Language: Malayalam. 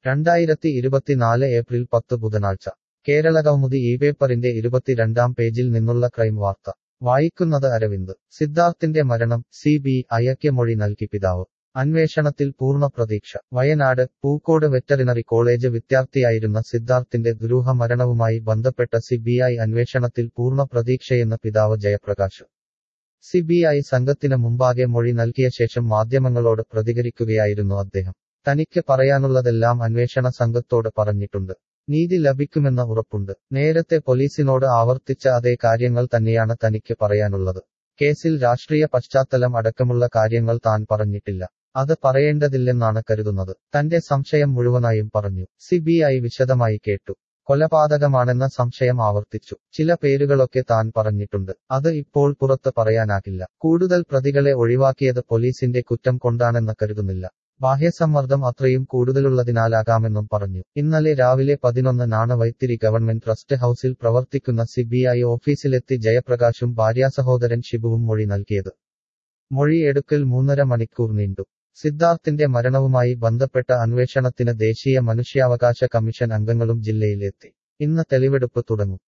രണ്ടായിരത്തി ഇരുപത്തിനാല് ഏപ്രിൽ പത്ത് ബുധനാഴ്ച കേരളകൗമുദി ഈ പേപ്പറിന്റെ ഇരുപത്തിരണ്ടാം പേജിൽ നിന്നുള്ള ക്രൈം വാർത്ത വായിക്കുന്നത് അരവിന്ദ് സിദ്ധാർത്ഥിന്റെ മരണം സി ബി ഐക്ക് മൊഴി നൽകി പിതാവ് അന്വേഷണത്തിൽ പൂർണ്ണ പ്രതീക്ഷ വയനാട് പൂക്കോട് വെറ്ററിനറി കോളേജ് വിദ്യാർത്ഥിയായിരുന്ന സിദ്ധാർത്ഥിന്റെ ദുരൂഹ മരണവുമായി ബന്ധപ്പെട്ട സി ബി ഐ അന്വേഷണത്തിൽ പൂർണ്ണ പ്രതീക്ഷയെന്ന് പിതാവ് ജയപ്രകാശ് സി ബി ഐ സംഘത്തിന് മുമ്പാകെ മൊഴി നൽകിയ ശേഷം മാധ്യമങ്ങളോട് പ്രതികരിക്കുകയായിരുന്നു അദ്ദേഹം തനിക്ക് പറയാനുള്ളതെല്ലാം അന്വേഷണ സംഘത്തോട് പറഞ്ഞിട്ടുണ്ട് നീതി ലഭിക്കുമെന്ന ഉറപ്പുണ്ട് നേരത്തെ പോലീസിനോട് ആവർത്തിച്ച അതേ കാര്യങ്ങൾ തന്നെയാണ് തനിക്ക് പറയാനുള്ളത് കേസിൽ രാഷ്ട്രീയ പശ്ചാത്തലം അടക്കമുള്ള കാര്യങ്ങൾ താൻ പറഞ്ഞിട്ടില്ല അത് പറയേണ്ടതില്ലെന്നാണ് കരുതുന്നത് തന്റെ സംശയം മുഴുവനായും പറഞ്ഞു സി ബി ഐ വിശദമായി കേട്ടു കൊലപാതകമാണെന്ന സംശയം ആവർത്തിച്ചു ചില പേരുകളൊക്കെ താൻ പറഞ്ഞിട്ടുണ്ട് അത് ഇപ്പോൾ പുറത്ത് പറയാനാകില്ല കൂടുതൽ പ്രതികളെ ഒഴിവാക്കിയത് പോലീസിന്റെ കുറ്റം കൊണ്ടാണെന്ന് കരുതുന്നില്ല ബാഹ്യസമ്മർദ്ദം അത്രയും കൂടുതലുള്ളതിനാലാകാമെന്നും പറഞ്ഞു ഇന്നലെ രാവിലെ പതിനൊന്നിനാണ് വൈത്തിരി ഗവൺമെന്റ് ട്രസ്റ്റ് ഹൌസിൽ പ്രവർത്തിക്കുന്ന സിബിഐ ഓഫീസിലെത്തി ജയപ്രകാശും ഭാര്യാസഹോദരൻ ഷിബുവും മൊഴി നൽകിയത് മൊഴി എടുക്കൽ മൂന്നര മണിക്കൂർ നീണ്ടു സിദ്ധാർത്ഥിന്റെ മരണവുമായി ബന്ധപ്പെട്ട അന്വേഷണത്തിന് ദേശീയ മനുഷ്യാവകാശ കമ്മീഷൻ അംഗങ്ങളും ജില്ലയിലെത്തി ഇന്ന് തെളിവെടുപ്പ് തുടങ്ങും